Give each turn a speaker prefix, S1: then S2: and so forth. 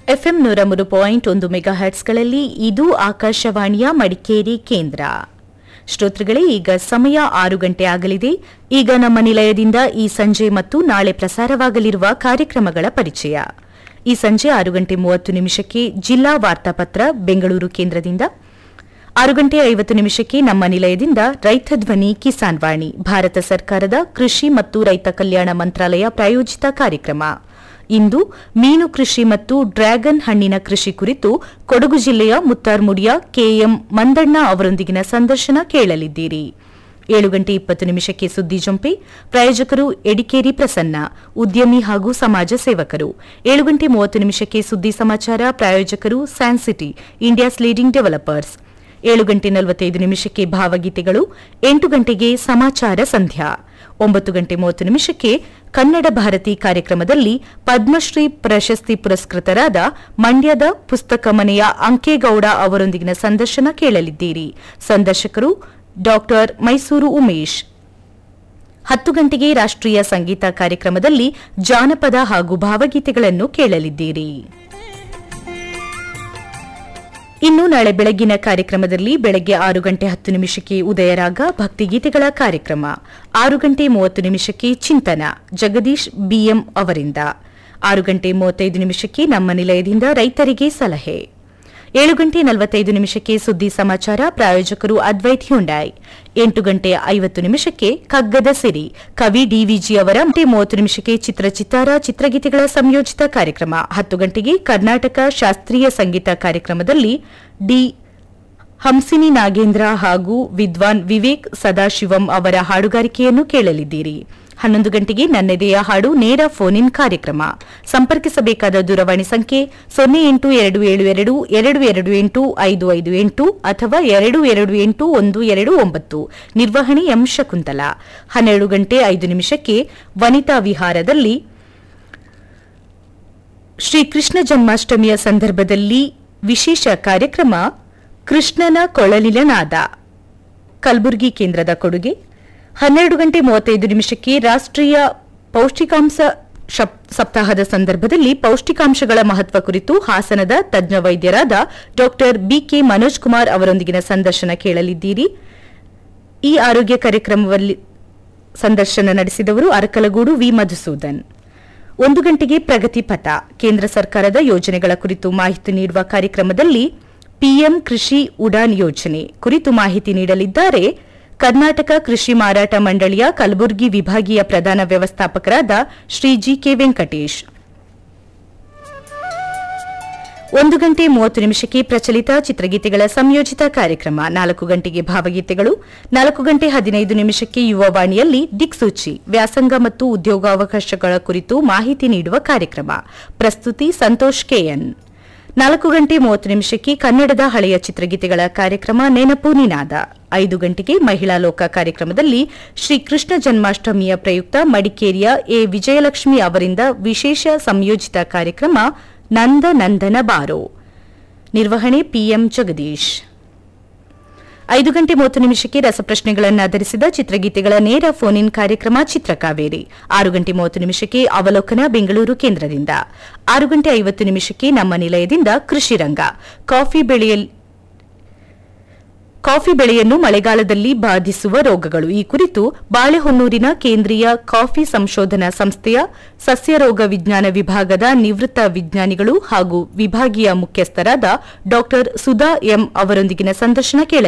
S1: FM ನೂರ ಮೂರು point ಒಂದು ಮೆಗಾ ಹರ್ಟ್ಸ್ಗಳಲ್ಲಿ ಇದು ಆಕಾಶವಾಣಿಯ ಮಡಿಕೇರಿ ಕೇಂದ್ರ ಶ್ರೋತೃಗಳೇ ಈಗ ಸಮಯ ಆರು ಗಂಟೆ ಆಗಲಿದೆ ಈಗ ನಮ್ಮ ನಿಲಯದಿಂದ ಈ ಸಂಜೆ ಮತ್ತು ನಾಳೆ ಪ್ರಸಾರವಾಗಲಿರುವ ಕಾರ್ಯಕ್ರಮಗಳ ಪರಿಚಯ ಈ ಸಂಜೆ ಆರು ಗಂಟೆ ಮೂವತ್ತು ನಿಮಿಷಕ್ಕೆ ಜಿಲ್ಲಾ ವಾರ್ತಾಪತ್ರ ಬೆಂಗಳೂರು ಕೇಂದ್ರದಿಂದ ಆರು ಗಂಟೆ ಐವತ್ತು ನಿಮಿಷಕ್ಕೆ ನಮ್ಮ ನಿಲಯದಿಂದ ರೈತ ಧ್ವನಿ ಕಿಸಾನ್ ವಾಣಿ ಭಾರತ ಸರ್ಕಾರದ ಕೃಷಿ ಮತ್ತು ರೈತ ಕಲ್ಯಾಣ ಮಂತ್ರಾಲಯ ಪ್ರಾಯೋಜಿತ ಕಾರ್ಯಕ್ರಮ ಇಂದು ಮೀನು ಕೃಷಿ ಮತ್ತು ಡ್ರ್ಯಾಗನ್ ಹಣ್ಣಿನ ಕೃಷಿ ಕುರಿತು ಕೊಡಗು ಜಿಲ್ಲೆಯ ಮುತ್ತಾರ್ಮುಡಿಯ ಕೆಎಂ ಮಂದಣ್ಣ ಅವರೊಂದಿಗಿನ ಸಂದರ್ಶನ ಕೇಳಲಿದ್ದೀರಿ ಏಳು ಗಂಟೆ ಇಪ್ಪತ್ತು ನಿಮಿಷಕ್ಕೆ ಸುದ್ದಿ ಜೊಂಪೆ ಪ್ರಾಯೋಜಕರು ಎಡಿಕೇರಿ ಪ್ರಸನ್ನ ಉದ್ಯಮಿ ಹಾಗೂ ಸಮಾಜ ಸೇವಕರು ಏಳು ಗಂಟೆ ಮೂವತ್ತು ನಿಮಿಷಕ್ಕೆ ಸುದ್ದಿ ಸಮಾಚಾರ ಪ್ರಾಯೋಜಕರು ಸ್ಯಾನ್ಸಿಟಿ ಇಂಡಿಯಾಸ್ ಲೀಡಿಂಗ್ ಡೆವಲಪರ್ಸ್ ಏಳು ಗಂಟೆ ನಲವತ್ತೈದು ನಿಮಿಷಕ್ಕೆ ಭಾವಗೀತೆಗಳು ಎಂಟು ಗಂಟೆಗೆ ಸಮಾಚಾರ ಸಂಧ್ಯಾ ಒಂಬತ್ತು ಗಂಟೆ ಮೂವತ್ತು ನಿಮಿಷಕ್ಕೆ ಕನ್ನಡ ಭಾರತಿ ಕಾರ್ಯಕ್ರಮದಲ್ಲಿ ಪದ್ಮಶ್ರೀ ಪ್ರಶಸ್ತಿ ಪುರಸ್ಕೃತರಾದ ಮಂಡ್ಯದ ಪುಸ್ತಕ ಮನೆಯ ಅಂಕೇಗೌಡ ಅವರೊಂದಿಗಿನ ಸಂದರ್ಶನ ಕೇಳಲಿದ್ದೀರಿ ಸಂದರ್ಶಕರು ಡಾಕ್ಟರ್ ಮೈಸೂರು ಉಮೇಶ್ ಹತ್ತು ಗಂಟೆಗೆ ರಾಷ್ಟ್ರೀಯ ಸಂಗೀತ ಕಾರ್ಯಕ್ರಮದಲ್ಲಿ ಜಾನಪದ ಹಾಗೂ ಭಾವಗೀತೆಗಳನ್ನು ಕೇಳಲಿದ್ದೀರಿ ಇನ್ನು ನಾಳೆ ಬೆಳಗಿನ ಕಾರ್ಯಕ್ರಮದಲ್ಲಿ ಬೆಳಗ್ಗೆ ಆರು ಗಂಟೆ ಹತ್ತು ನಿಮಿಷಕ್ಕೆ ಉದಯರಾಗ ಭಕ್ತಿಗೀತೆಗಳ ಕಾರ್ಯಕ್ರಮ ಆರು ಗಂಟೆ ಮೂವತ್ತು ನಿಮಿಷಕ್ಕೆ ಚಿಂತನ ಜಗದೀಶ್ ಬಿಎಂ ಅವರಿಂದ ಆರು ಗಂಟೆ ಮೂವತ್ತೈದು ನಿಮಿಷಕ್ಕೆ ನಮ್ಮ ನಿಲಯದಿಂದ ರೈತರಿಗೆ ಸಲಹೆ ಏಳು ಗಂಟೆ ನಲವತ್ತೈದು ನಿಮಿಷಕ್ಕೆ ಸುದ್ದಿ ಸಮಾಚಾರ ಪ್ರಾಯೋಜಕರು ಅದ್ವೈತ್ ಹ್ಯುಂಡಾಯ್ ಎಂಟು ಗಂಟೆ ಐವತ್ತು ನಿಮಿಷಕ್ಕೆ ಕಗ್ಗದ ಸಿರಿ ಕವಿ ಡಿವಿಜಿ ಅವರ ಗಂಟೆ ಮೂವತ್ತು ನಿಮಿಷಕ್ಕೆ ಚಿತ್ರಚಿತ್ತಾರ ಚಿತ್ರಗೀತೆಗಳ ಸಂಯೋಜಿತ ಕಾರ್ಯಕ್ರಮ ಹತ್ತು ಗಂಟೆಗೆ ಕರ್ನಾಟಕ ಶಾಸ್ತ್ರೀಯ ಸಂಗೀತ ಕಾರ್ಯಕ್ರಮದಲ್ಲಿ ಡಿ ಹಂಸಿನಿ ನಾಗೇಂದ್ರ ಹಾಗೂ ವಿದ್ವಾನ್ ವಿವೇಕ್ ಸದಾಶಿವಂ ಅವರ ಹಾಡುಗಾರಿಕೆಯನ್ನು ಕೇಳಲಿದ್ದೀರಿ ಹನ್ನೊಂದು ಗಂಟೆಗೆ ನನ್ನೆದೆಯ ಹಾಡು ನೇರ ಫೋನ್ ಇನ್ ಕಾರ್ಯಕ್ರಮ ಸಂಪರ್ಕಿಸಬೇಕಾದ ದೂರವಾಣಿ ಸಂಖ್ಯೆ ಸೊನ್ನೆ ಎಂಟು ಎರಡು ಏಳು ಎರಡು ಎರಡು ಎರಡು ಎಂಟು ಐದು ಐದು ಎಂಟು ಅಥವಾ ಎರಡು ಎರಡು ಎಂಟು ಒಂದು ಎರಡು ಒಂಬತ್ತು ನಿರ್ವಹಣೆ ಎಂ ಶಕುಂತಲ ಹನ್ನೆರಡು ಗಂಟೆ ಐದು ನಿಮಿಷಕ್ಕೆ ವನಿತಾ ವಿಹಾರದಲ್ಲಿ ಶ್ರೀಕೃಷ್ಣ ಜನ್ಮಾಷ್ಟಮಿಯ ಸಂದರ್ಭದಲ್ಲಿ ವಿಶೇಷ ಕಾರ್ಯಕ್ರಮ ಕೃಷ್ಣನ ಕೊಳಲಿನ ನಾದ ಕಲಬುರಗಿ ಕೇಂದ್ರದ ಕೊಡುಗೆ ಹನ್ನೆರಡು ಗಂಟೆ ಮೂವತ್ತೈದು ನಿಮಿಷಕ್ಕೆ ರಾಷ್ಟ್ರೀಯ ಪೌಷ್ಟಿಕಾಂಶ ಶಪ್- ಸಪ್ತಾಹದ ಸಂದರ್ಭದಲ್ಲಿ ಪೌಷ್ಟಿಕಾಂಶಗಳ ಮಹತ್ವ ಕುರಿತು ಹಾಸನದ ತಜ್ಞ ವೈದ್ಯರಾದ ಡಾಕ್ಟರ್ ಬಿಕೆ ಮನೋಜ್ ಕುಮಾರ್ ಅವರೊಂದಿಗಿನ ಸಂದರ್ಶನ ಕೇಳಲಿದ್ದೀರಿ ಈ ಆರೋಗ್ಯ ಕಾರ್ಯಕ್ರಮದಲ್ಲಿ ಸಂದರ್ಶನ ನಡೆಸಿದವರು ಅರಕಲಗೂಡು ವಿ ಮಧುಸೂದನ್ ಒಂದು ಗಂಟೆಗೆ ಪ್ರಗತಿ ಪಥ ಕೇಂದ್ರ ಸರ್ಕಾರದ ಯೋಜನೆಗಳ ಕುರಿತು ಮಾಹಿತಿ ನೀಡುವ ಕಾರ್ಯಕ್ರಮದಲ್ಲಿ ಪಿಎಂ ಕೃಷಿ ಉಡಾನ್ ಯೋಜನೆ ಕುರಿತು ಮಾಹಿತಿ ನೀಡಲಿದ್ದಾರೆ ಕರ್ನಾಟಕ ಕೃಷಿ ಮಾರಾಟ ಮಂಡಳಿಯ ಕಲಬುರಗಿ ವಿಭಾಗೀಯ ಪ್ರಧಾನ ವ್ಯವಸ್ಥಾಪಕರಾದ ಶ್ರೀ ಜಿಕೆ ವೆಂಕಟೇಶ್ ಒಂದು ಗಂಟೆ ಮೂವತ್ತು ನಿಮಿಷಕ್ಕೆ ಪ್ರಚಲಿತ ಚಿತ್ರಗೀತೆಗಳ ಸಂಯೋಜಿತ ಕಾರ್ಯಕ್ರಮ ನಾಲ್ಕು ಗಂಟೆಗೆ ಭಾವಗೀತೆಗಳು ನಾಲ್ಕು ಗಂಟೆ ಹದಿನೈದು ನಿಮಿಷಕ್ಕೆ ಯುವವಾಣಿಯಲ್ಲಿ ದಿಕ್ಸೂಚಿ ವ್ಯಾಸಂಗ ಮತ್ತು ಉದ್ಯೋಗಾವಕಾಶಗಳ ಕುರಿತು ಮಾಹಿತಿ ನೀಡುವ ಕಾರ್ಯಕ್ರಮ ಪ್ರಸ್ತುತಿ ಸಂತೋಷ್ ಕೆಎನ್ ನಾಲ್ಕು ಗಂಟೆ ಮೂವತ್ತು ನಿಮಿಷಕ್ಕೆ ಕನ್ನಡದ ಹಳೆಯ ಚಿತ್ರಗೀತೆಗಳ ಕಾರ್ಯಕ್ರಮ ನೆನಪು ನಿನಾದ ಐದು ಗಂಟೆಗೆ ಮಹಿಳಾ ಲೋಕ ಕಾರ್ಯಕ್ರಮದಲ್ಲಿ ಶ್ರೀ ಕೃಷ್ಣ ಜನ್ಮಾಷ್ಟಮಿಯ ಪ್ರಯುಕ್ತ ಮಡಿಕೇರಿಯ ಎ ವಿಜಯಲಕ್ಷ್ಮಿ ಅವರಿಂದ ವಿಶೇಷ ಸಂಯೋಜಿತ ಕಾರ್ಯಕ್ರಮ ನಂದ ನಂದನ ಬಾರೋ ನಿರ್ವಹಣೆ ಪಿಎಂ ಜಗದೀಶ್ ಐದು ಗಂಟೆ ಮೂವತ್ತು ನಿಮಿಷಕ್ಕೆ ರಸಪ್ರಶ್ನೆಗಳನ್ನು ಆಧರಿಸಿದ ಚಿತ್ರಗೀತೆಗಳ ನೇರ ಫೋನ್ ಇನ್ ಕಾರ್ಯಕ್ರಮ ಚಿತ್ರಕಾವೇರಿ ಆರು ಗಂಟೆ ಮೂವತ್ತು ನಿಮಿಷಕ್ಕೆ ಅವಲೋಕನ ಬೆಂಗಳೂರು ಕೇಂದ್ರದಿಂದ ಆರು ಗಂಟೆ ಐವತ್ತು ನಿಮಿಷಕ್ಕೆ ನಮ್ಮ ನಿಲಯದಿಂದ ಕೃಷಿ ರಂಗ ಕಾಫಿ ಬೆಳೆಯಲ್ಲಿ ಕಾಫಿ ಬೆಳೆಯನ್ನು ಮಳೆಗಾಲದಲ್ಲಿ ಬಾಧಿಸುವ ರೋಗಗಳು ಈ ಕುರಿತು ಬಾಳೆಹೊನ್ನೂರಿನ ಕೇಂದ್ರೀಯ ಕಾಫಿ ಸಂಶೋಧನಾ ಸಂಸ್ಥೆಯ ಸಸ್ಯರೋಗ ವಿಜ್ಞಾನ ವಿಭಾಗದ ನಿವೃತ್ತ ವಿಜ್ಞಾನಿಗಳು ಹಾಗೂ ವಿಭಾಗೀಯ ಮುಖ್ಯಸ್ಥರಾದ ಡಾ ಸುಧಾ ಎಂ ಅವರೊಂದಿಗಿನ ಸಂದರ್ಶನ ಕೇಳ